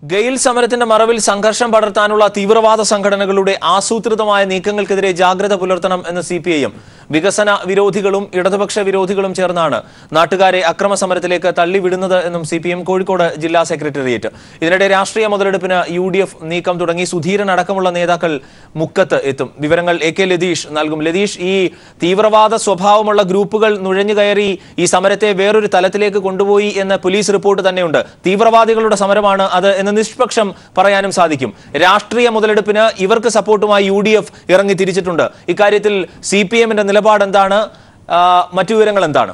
ഗെയിൽ സമരത്തിന്റെ മറവിൽ സംഘർഷം പടർത്താനുള്ള തീവ്രവാദ സംഘടനകളുടെ ആസൂത്രിതമായ നീക്കങ്ങൾക്കെതിരെ ജാഗ്രത പുലർത്തണം എന്ന് സി പി ഐ എം വികസന വിരോധികളും ഇടതുപക്ഷ വിരോധികളും ചേർന്നാണ് നാട്ടുകാരെ അക്രമ സമരത്തിലേക്ക് തള്ളിവിടുന്നത് എന്നും സി പി എം കോഴിക്കോട് ജില്ലാ സെക്രട്ടേറിയറ്റ് ഇതിനിടെ രാഷ്ട്രീയ മുതലെടുപ്പിന് യു ഡി എഫ് നീക്കം തുടങ്ങി സുധീരൻ അടക്കമുള്ള നേതാക്കൾ മുക്കത്ത് എത്തും വിവരങ്ങൾ എ കെ ലതീഷ് നൽകും ലതീഷ് ഈ തീവ്രവാദ സ്വഭാവമുള്ള ഗ്രൂപ്പുകൾ നുഴഞ്ഞുകയറി ഈ സമരത്തെ വേറൊരു തലത്തിലേക്ക് കൊണ്ടുപോയി എന്ന് പോലീസ് റിപ്പോർട്ട് തന്നെയുണ്ട് തീവ്രവാദികളുടെ സമരമാണ് അത് എന്ന് നിഷ്പക്ഷം പറയാനും സാധിക്കും രാഷ്ട്രീയ മുതലെടുപ്പിന് ഇവർക്ക് സപ്പോർട്ടുമായി യു ഡി എഫ് ഇറങ്ങി തിരിച്ചിട്ടുണ്ട് ഇക്കാര്യത്തിൽ സി പി എമ്മിന്റെ നിലപാട് എന്താണ് ആ, മറ്റു വിവരങ്ങൾ എന്താണ്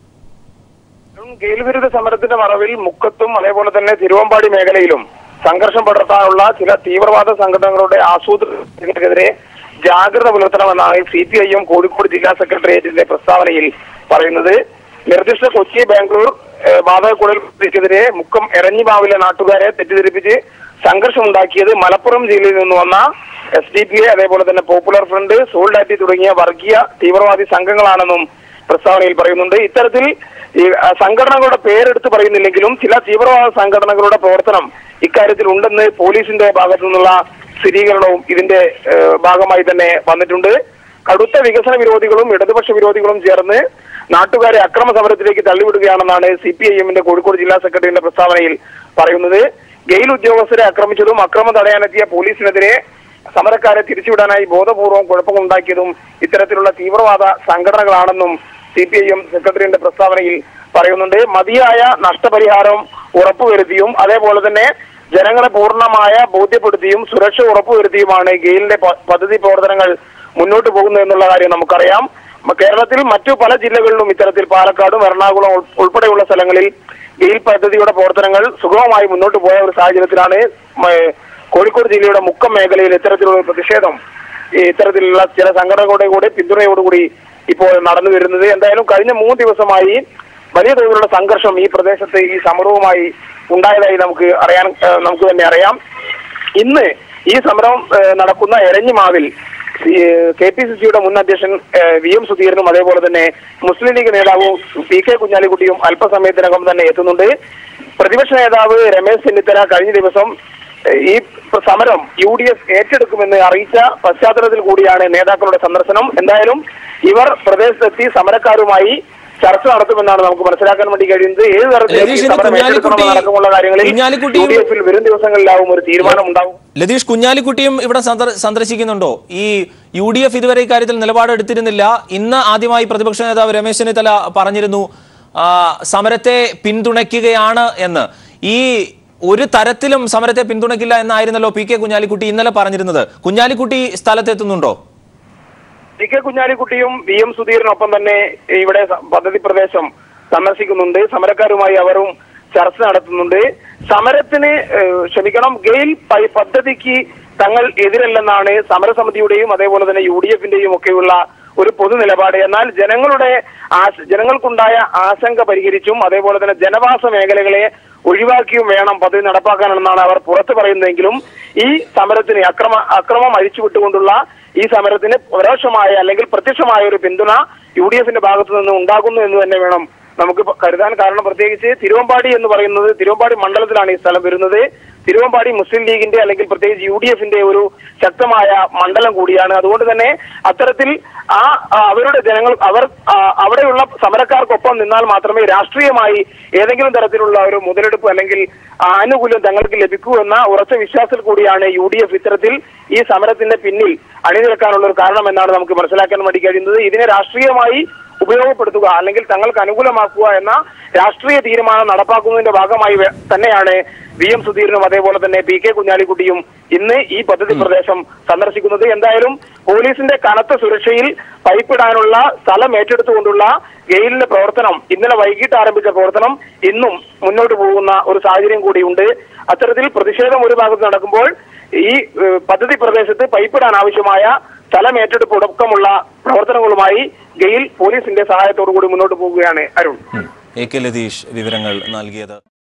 ഗെയിൽ വിരുദ്ധ സമരത്തിന്റെ മറവിൽ മുക്കത്തും അതേപോലെ തന്നെ തിരുവമ്പാടി മേഖലയിലും സംഘർഷം പടർത്താനുള്ള ചില തീവ്രവാദ സംഘടനകളുടെ ആസൂത്രണത്തിനെതിരെ ജാഗ്രത പുലർത്തണമെന്നാണ് C P I M Kozhikode ജില്ലാ സെക്രട്ടേറിയറ്റിന്റെ പ്രസ്താവനയിൽ പറയുന്നത് നിർദ്ദിഷ്ട കൊച്ചി ബാംഗ്ലൂർ ഏഹ്, വാതകക്കുഴലിനെതിരെ മുക്കം എരഞ്ഞിമാവിലെ നാട്ടുകാരെ തെറ്റിദ്ധരിപ്പിച്ച് സംഘർഷമുണ്ടാക്കിയത് മലപ്പുറം ജില്ലയിൽ നിന്ന് വന്ന എസ് ഡി പി എ അതേപോലെ തന്നെ പോപ്പുലർ ഫ്രണ്ട് സോൾഡാറ്റി തുടങ്ങിയ വർഗീയ തീവ്രവാദി സംഘങ്ങളാണെന്നും പ്രസ്താവനയിൽ പറയുന്നുണ്ട് ഇത്തരത്തിൽ ഈ ആ, സംഘടനകളുടെ പേരെടുത്ത് പറയുന്നില്ലെങ്കിലും ചില തീവ്രവാദ സംഘടനകളുടെ പ്രവർത്തനം ഇക്കാര്യത്തിൽ ഉണ്ടെന്ന് പോലീസിന്റെ ഭാഗത്തു നിന്നുള്ള സ്ഥിരീകരണവും ഇതിന്റെ ഏഹ്, ഭാഗമായി തന്നെ വന്നിട്ടുണ്ട് കടുത്ത വികസന വിരോധികളും ഇടതുപക്ഷ വിരോധികളും ചേർന്ന് നാട്ടുകാരെ അക്രമ സമരത്തിലേക്ക് തള്ളിവിടുകയാണെന്നാണ് സി പി ഐ എമ്മിന്റെ കോഴിക്കോട് ജില്ലാ സെക്രട്ടറിയുടെ പ്രസ്താവനയിൽ പറയുന്നത് ഗെയിൽ ഉദ്യോഗസ്ഥരെ ആക്രമിച്ചതും അക്രമം തടയാനെത്തിയ പോലീസിനെതിരെ സമരക്കാരെ തിരിച്ചുവിടാനായി ബോധപൂർവം കുഴപ്പമുണ്ടാക്കിയതും ഇത്തരത്തിലുള്ള തീവ്രവാദ സംഘടനകളാണെന്നും സി പി ഐ എം സെക്രട്ടറിയുടെ പ്രസ്താവനയിൽ പറയുന്നുണ്ട് മതിയായ നഷ്ടപരിഹാരം ഉറപ്പുവരുത്തിയും അതേപോലെ തന്നെ ജനങ്ങളെ പൂർണ്ണമായ ബോധ്യപ്പെടുത്തിയും സുരക്ഷ ഉറപ്പുവരുത്തിയുമാണ് ഗെയിലിന്റെ പ- പദ്ധതി പ്രവർത്തനങ്ങൾ മുന്നോട്ട് പോകുന്നത് എന്നുള്ള കാര്യം നമുക്കറിയാം മ- കേരളത്തിൽ മറ്റു പല ജില്ലകളിലും ഇത്തരത്തിൽ പാലക്കാടും എറണാകുളം ഉൾ- ഉൾപ്പെടെയുള്ള സ്ഥലങ്ങളിൽ ഗെയിൽ പദ്ധതിയുടെ പ്രവർത്തനങ്ങൾ സുഗമമായി മുന്നോട്ട് പോയ ഒരു സാഹചര്യത്തിലാണ് മ- കോഴിക്കോട് ജില്ലയുടെ മുക്കം മേഖലയിൽ ഇത്തരത്തിലുള്ള ഒരു പ്രതിഷേധം ഈ ഇത്തരത്തിലുള്ള ചില സംഘടനകളുടെ കൂടെ പിന്തുണയോടുകൂടി ഇപ്പോൾ നടന്നു വരുന്നത് എന്തായാലും കഴിഞ്ഞ മൂന്ന് ദിവസമായി വലിയ തോതിലുള്ള സംഘർഷം ഈ പ്രദേശത്ത് ഈ സമരവുമായി ഉണ്ടായതായി നമുക്ക് അറിയാൻ ഏഹ് നമുക്ക് തന്നെ അറിയാം ഇന്ന് ഈ സമരം ഏഹ് നടക്കുന്ന എരഞ്ഞിമാവിൽ കെ പി സി സിയുടെ മുൻ അധ്യക്ഷൻ ഏഹ് വി എം സുധീരനും അതേപോലെ തന്നെ മുസ്ലിം ലീഗ് നേതാവ് പി കെ കുഞ്ഞാലിക്കുട്ടിയും അല്പസമയത്തിനകം തന്നെ എത്തുന്നുണ്ട് പ്രതിപക്ഷ നേതാവ് രമേശ് ചെന്നിത്തല കഴിഞ്ഞ ദിവസം ഏഹ് ഈ സമരം യു ഡി എഫ് ഏറ്റെടുക്കുമെന്ന് അറിയിച്ച പശ്ചാത്തലത്തിൽ കൂടിയാണ് നേതാക്കളുടെ സന്ദർശനം എന്തായാലും ഇവർ പ്രദേശത്തെത്തി സമരക്കാരുമായി ചർച്ച നടത്തുമെന്നാണ് നമുക്ക് മനസ്സിലാക്കാൻ വേണ്ടി കഴിയുന്നത് ഏത് തരത്തിൽ രതീഷ്, ഈ ഇത് സമരം കുഞ്ഞാലിക്കുട്ടി- ഏറ്റെടുക്കണമെന്ന് അടക്കമുള്ള കാര്യങ്ങളിൽ കുഞ്ഞാലിക്കുട്ടിയും- യു ഡി എഫിൽ വരും ദിവസങ്ങളിലാവും ഒരു തീരുമാനം ഉണ്ടാവും ലതീഷ് കുഞ്ഞാലിക്കുട്ടിയും ഇവിടെ സന്ദർ- സന്ദർശിക്കുന്നുണ്ടോ ഈ യു ഡി എഫ് ഇതുവരെ ഇക്കാര്യത്തിൽ നിലപാടെടുത്തിരുന്നില്ല ഇന്ന് ആദ്യമായി പ്രതിപക്ഷ നേതാവ് രമേശ് ചെന്നിത്തല പറഞ്ഞിരുന്നു ആ, സമരത്തെ പിന്തുണയ്ക്കുകയാണ് എന്ന് ഈ ഒരു തരത്തിലും സമരത്തെ പിന്തുണയ്ക്കില്ല എന്നായിരുന്നല്ലോ പി കെ കുഞ്ഞാലിക്കുട്ടി ഇന്നലെ പറഞ്ഞിരുന്നത് കുഞ്ഞാലിക്കുട്ടി സ്ഥലത്തെത്തുന്നുണ്ടോ പി കെ കുഞ്ഞാലിക്കുട്ടിയും വി എം സുധീറിനൊപ്പം തന്നെ ഇവിടെ സ- പദ്ധതി പ്രദേശം സന്ദർശിക്കുന്നുണ്ട് സമരക്കാരുമായി അവരും ചർച്ച നടത്തുന്നുണ്ട് സമരത്തിന് ഏഹ്, ക്ഷമിക്കണം ഗെയിൽ പ- പദ്ധതിക്ക് തങ്ങൾ എതിരല്ലെന്നാണ് സമരസമിതിയുടെയും അതേപോലെ തന്നെ യു ഡി എഫിന്റെയും ഒക്കെയുള്ള ഒരു പൊതു നിലപാട് എന്നാൽ ജനങ്ങളുടെ ആശ- ജനങ്ങൾക്കുണ്ടായ ആശങ്ക പരിഹരിച്ചും അതേപോലെ തന്നെ ജനവാസ മേഖലകളെ ഒഴിവാക്കിയും വേണം പദ്ധതി നടപ്പാക്കാനെന്നാണ് അവർ പുറത്തു പറയുന്നതെങ്കിലും ഈ സമരത്തിന് അക്രമ അക്രമം അഴിച്ചുവിട്ടുകൊണ്ടുള്ള ഈ സമരത്തിന് പരോക്ഷമായ അല്ലെങ്കിൽ പ്രത്യക്ഷമായ ഒരു പിന്തുണ യു ഡി എഫിന്റെ ഭാഗത്തു നിന്ന് ഉണ്ടാകുന്നു എന്ന് തന്നെ വേണം നമുക്ക് ഇപ്പൊ കരുതാൻ കാരണം പ്രത്യേകിച്ച് തിരുവമ്പാടി എന്ന് പറയുന്നത് തിരുവമ്പാടി മണ്ഡലത്തിലാണ് ഈ സ്ഥലം വരുന്നത് തിരുവമ്പാടി മുസ്ലിം ലീഗിന്റെ അല്ലെങ്കിൽ പ്രത്യേകിച്ച് യു ഡി എഫിന്റെ ഒരു ശക്തമായ മണ്ഡലം കൂടിയാണ് അതുകൊണ്ട് തന്നെ അത്തരത്തിൽ ആ ആ, അവരുടെ ജനങ്ങൾ അവർ ആ, അവിടെയുള്ള സമരക്കാർക്കൊപ്പം നിന്നാൽ മാത്രമേ രാഷ്ട്രീയമായി ഏതെങ്കിലും തരത്തിലുള്ള ഒരു മുതലെടുപ്പ് അല്ലെങ്കിൽ ആനുകൂല്യം തങ്ങൾക്ക് ലഭിക്കൂ എന്ന ഉറച്ച വിശ്വാസത്തിൽ കൂടിയാണ് യു ഡി എഫ് ഇത്തരത്തിൽ ഈ സമരത്തിന്റെ പിന്നിൽ അണിനിരക്കാനുള്ള ഒരു കാരണം എന്നാണ് നമുക്ക് മനസ്സിലാക്കാൻ വേണ്ടി കഴിയുന്നത് ഇതിനെ രാഷ്ട്രീയമായി ഉപയോഗപ്പെടുത്തുക അല്ലെങ്കിൽ തങ്ങൾക്ക് അനുകൂലമാക്കുക എന്ന രാഷ്ട്രീയ തീരുമാനം നടപ്പാക്കുന്നതിന്റെ ഭാഗമായി വേ- തന്നെയാണ് വി എം സുധീരനും അതേപോലെ തന്നെ പി കെ കുഞ്ഞാലിക്കുട്ടിയും ഇന്ന് ഈ പദ്ധതി പ്രദേശം സന്ദർശിക്കുന്നത് എന്തായാലും പോലീസിന്റെ കനത്ത സുരക്ഷയിൽ പൈപ്പിടാനുള്ള സ്ഥലം ഏറ്റെടുത്തുകൊണ്ടുള്ള ഗെയിലിന്റെ പ്രവർത്തനം ഇന്നലെ വൈകിട്ട് ആരംഭിച്ച പ്രവർത്തനം ഇന്നും മുന്നോട്ട് പോകുന്ന ഒരു സാഹചര്യം കൂടിയുണ്ട് അത്തരത്തിൽ പ്രതിഷേധം ഒരു ഭാഗത്ത് നടക്കുമ്പോൾ ഈ ഏഹ്, പദ്ധതി പ്രദേശത്ത് പൈപ്പിടാൻ ആവശ്യമായ സ്ഥലം ഏറ്റെടുപ്പ് അടക്കമുള്ള പ്രവർത്തനങ്ങളുമായി ഗെയിൽ പോലീസിന്റെ സഹായത്തോടു കൂടി മുന്നോട്ട് പോവുകയാണ് അരുൺ എ കെ ലതീഷ് വിവരങ്ങൾ നൽകിയത്